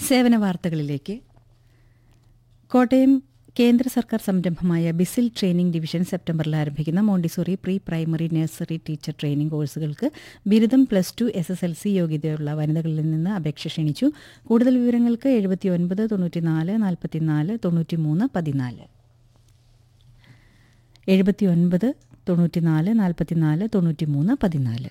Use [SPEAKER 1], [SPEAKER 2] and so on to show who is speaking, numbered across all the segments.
[SPEAKER 1] സേവന വാർത്തകളിലേക്ക് കോട്ടയം കേന്ദ്ര സർക്കാർ സംരംഭമായ ബിസിൽ ട്രെയിനിംഗ് ഡിവിഷൻ സെപ്റ്റംബറിൽ ആരംഭിക്കുന്ന Montessori pre primary nursery teacher training കോഴ്സുകൾക്ക് ബിരുദം plus two S S L C യോഗ്യതയുള്ള വനിതകളിൽ നിന്ന് അപേക്ഷ ക്ഷണിച്ചു കൂടുതൽ വിവരങ്ങൾക്ക് എഴുപത്തി ഒൻപത് തൊണ്ണൂറ്റിനാല് നാൽപ്പത്തിനാല് തൊണ്ണൂറ്റിമൂന്ന് പതിനാല് എഴുപത്തി ഒൻപത് തൊണ്ണൂറ്റിനാല് നാൽപ്പത്തിനാല് തൊണ്ണൂറ്റിമൂന്ന് പതിനാല്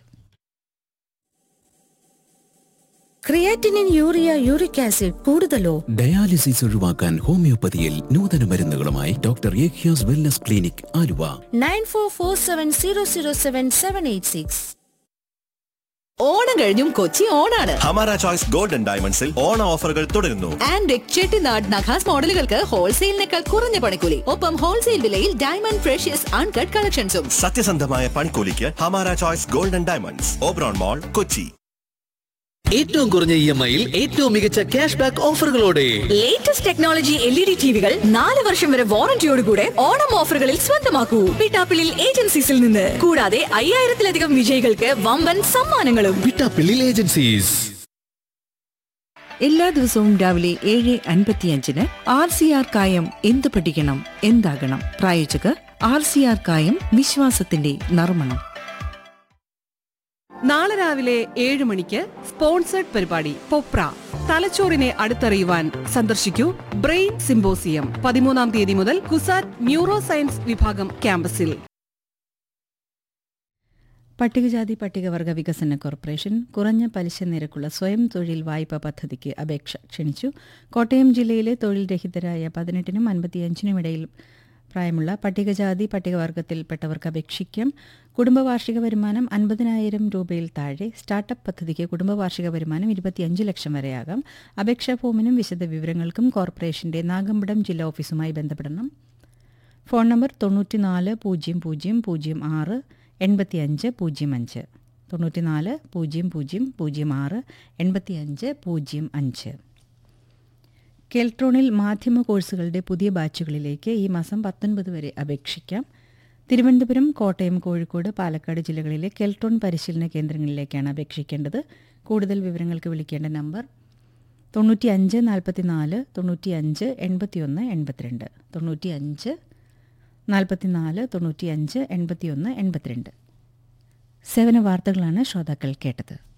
[SPEAKER 2] ക്രിയാറ്റിനിൻ യൂറിയ യൂറിക് ആസിഡ് കൂടുതലോ
[SPEAKER 3] ഡയാലിസിസ് ഒഴിവാക്കാൻ ഹോമിയോപ്പതിയിൽ നൂതന മരുന്നുകളുമായി ഡോക്ടർ ഏഖ്യാസ് wellness clinic Aluva
[SPEAKER 2] nine four four seven zero zero seven seven eight six
[SPEAKER 4] Onam കഴിഞ്ഞും കൊച്ചി ഓണാണ്
[SPEAKER 5] ഹമാര ചോയ്സ് ഗോൾഡൻ ഡയമണ്ട്സിൽ ഓണ ഓഫറുകൾ തുടരുന്നു
[SPEAKER 4] ആൻഡ് ചെട്ടിനാട് നഖാസ് മോഡലുകൾക്ക് ഹോൾസെയിലിനേക്കാൾ കുറഞ്ഞ പണിക്കൂലി ഒപ്പം ഹോൾസെയിൽ വിലയിൽ ഡയമണ്ട് ഫ്രഷ്യസ് അൺകട്ട് കളക്ഷൻസും
[SPEAKER 5] സത്യസന്ധമായ പണിക്കൂലിക്ക് Hamara choice golden diamonds Oberon mall Kochi
[SPEAKER 6] ഏറ്റവും കുറഞ്ഞ ഇ എം ഐയിൽ ഏറ്റവും മികച്ച ക്യാഷ് ബാക്ക് ഓഫറുകളോടെ
[SPEAKER 4] latest technology L E D ടിവികൾ നാല് വർഷം വരെ വാറന്റിയോടുകൂടെ ഓണം ഓഫറുകളിൽ സ്വന്തമാക്കൂ പിട്ടാപ്പിളിൽ ഏജൻസീസിൽ നിന്ന് കൂടാതെ അയ്യായിരത്തിലധികം വിജയികൾക്ക് വമ്പൻ സമ്മാനങ്ങളും
[SPEAKER 6] വിട്ടാപ്പിള്ളിൽ ഏജൻസീസ്
[SPEAKER 7] എല്ലാ ദിവസവും രാവിലെ ഏഴ് അൻപത്തിയഞ്ചിന് ആർ സി ആർ കായം എന്ത് പഠിക്കണം എന്താകണം പ്രായോജകർ ആർ സി ആർ കായം വിശ്വാസത്തിന്റെ നർമ്മണം
[SPEAKER 8] നാളെ രാവിലെ ഏഴ് മണിക്ക് സ്പോൺസേഡ് പരിപാടി പൊപ്ര തലച്ചോറിനെ അടുത്തറിയുവാൻ സന്ദർശിക്കൂ ബ്രെയിൻ സിംബോസിയം പതിമൂന്നാം തീയതി മുതൽ കുസാറ്റ് ന്യൂറോ സയൻസ് വിഭാഗം ക്യാമ്പസിൽ
[SPEAKER 1] പട്ടികജാതി പട്ടികവർഗ വികസന കോർപ്പറേഷൻ കുറഞ്ഞ പലിശ നിരക്കുള്ള സ്വയം തൊഴിൽ വായ്പ പദ്ധതിക്ക് അപേക്ഷ ക്ഷണിച്ചു കോട്ടയം ജില്ലയിലെ തൊഴിൽ രഹിതരായ പതിനെട്ടിനും അൻപത്തിയഞ്ചിനും ഇടയിൽ പ്രായമുള്ള പട്ടികജാതി പട്ടികവർഗത്തിൽപ്പെട്ടവർക്ക് അപേക്ഷിക്കാം കുടുംബവാർഷിക വരുമാനം അൻപതിനായിരം രൂപയിൽ താഴെ സ്റ്റാർട്ടപ്പ് പദ്ധതിക്ക് കുടുംബവാർഷിക വരുമാനം ഇരുപത്തിയഞ്ച് ലക്ഷം വരെയാകാം അപേക്ഷാ ഫോമിനും വിശദ വിവരങ്ങൾക്കും കോർപ്പറേഷന്റെ നാഗമ്പടം ജില്ലാ ഓഫീസുമായി ബന്ധപ്പെടണം ഫോൺ നമ്പർ തൊണ്ണൂറ്റിനാല് പൂജ്യം പൂജ്യം പൂജ്യം ആറ് എൺപത്തിയഞ്ച് പൂജ്യം അഞ്ച് തൊണ്ണൂറ്റിനാല് പൂജ്യം പൂജ്യം പൂജ്യം ആറ് എൺപത്തിയഞ്ച് പൂജ്യം അഞ്ച് കെൽട്രോണിൽ മാധ്യമ കോഴ്സുകളുടെ പുതിയ ബാച്ചുകളിലേക്ക് ഈ മാസം പത്തൊൻപത് വരെ അപേക്ഷിക്കാം തിരുവനന്തപുരം കോട്ടയം കോഴിക്കോട് പാലക്കാട് ജില്ലകളിലെ കെൽട്രോൺ പരിശീലന കേന്ദ്രങ്ങളിലേക്കാണ് അപേക്ഷിക്കേണ്ടത് കൂടുതൽ വിവരങ്ങൾക്ക് വിളിക്കേണ്ട നമ്പർ തൊണ്ണൂറ്റി അഞ്ച് നാൽപ്പത്തി നാല് തൊണ്ണൂറ്റി അഞ്ച് എൺപത്തിയൊന്ന് എൺപത്തിരണ്ട് തൊണ്ണൂറ്റി അഞ്ച് നാൽപ്പത്തിനാല് തൊണ്ണൂറ്റി അഞ്ച് എൺപത്തിയൊന്ന് എൺപത്തിരണ്ട് സേവന വാർത്തകളാണ് ശ്രോതാക്കൾ കേട്ടത്